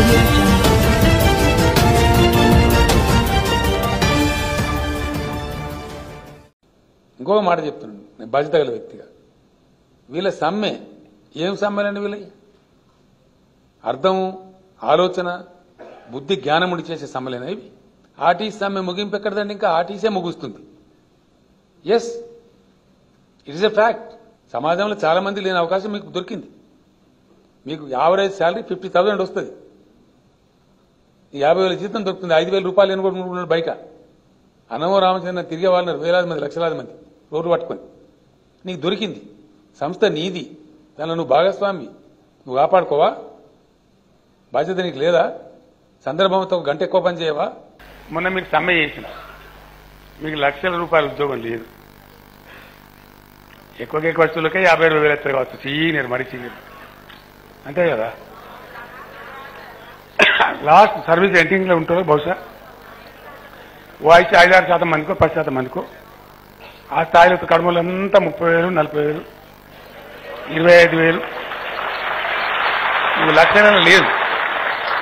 audio jungle. ఇంకొక మాట చెప్తున్నాను నేను బాధ్యత గల వ్యక్తిగా వీళ్ళ సమ్మె ఏం సమ్మెలండి వీళ్ళవి అర్థం ఆలోచన బుద్ధి జ్ఞానముడి చేసే సమ్మెలేనా ఇవి ఆర్టీసీ సమ్మె ముగింపు ఎక్కడదండి ఇంకా ఆర్టీసీ ముగుస్తుంది yes it is a fact సమాజంలో చాలా మంది లేని అవకాశం మీకు దొరికింది మీకు యావరేజ్ శాలరీ ఫిఫ్టీ థౌసండ్ వస్తుంది ఈ యాభై వేల జీతం దొరుకుతుంది ఐదు వేల రూపాయలు ఎనుకుంటున్నాడు బయట అన్నమో రామచంద్ర తిరిగే వాళ్ళని వేలాది మంది లక్షలాది మంది రోడ్డు పట్టుకొని నీకు దొరికింది సంస్థ నీది దానిలో నువ్వు భాగస్వామి నువ్వు కాపాడుకోవా బాధ్యత నీకు లేదా సందర్భంతో ఒక గంట ఎక్కువ పని చేయవా మొన్న మీరు సమ్మె చేసిన మీకు లక్షల రూపాయల ఉద్యోగం లేదు ఎక్కువగా ఎక్కువ వస్తువులకే యాభై రెండు వేలు ఎత్తారు కావచ్చు సీనియర్ మరి సీనియర్ అంతే కదా లాస్ట్ సర్వీస్ ఎండింగ్ లో ఉంటారో బహుశా వాయిస్ ఐదారు శాతం మందికో పది శాతం మందికో ఆ స్థాయిలో కడుమలంతా ముప్పై వేలు నలభై వేలు ఇరవై ఐదు వేలు ఇది లక్షణాలు లేదు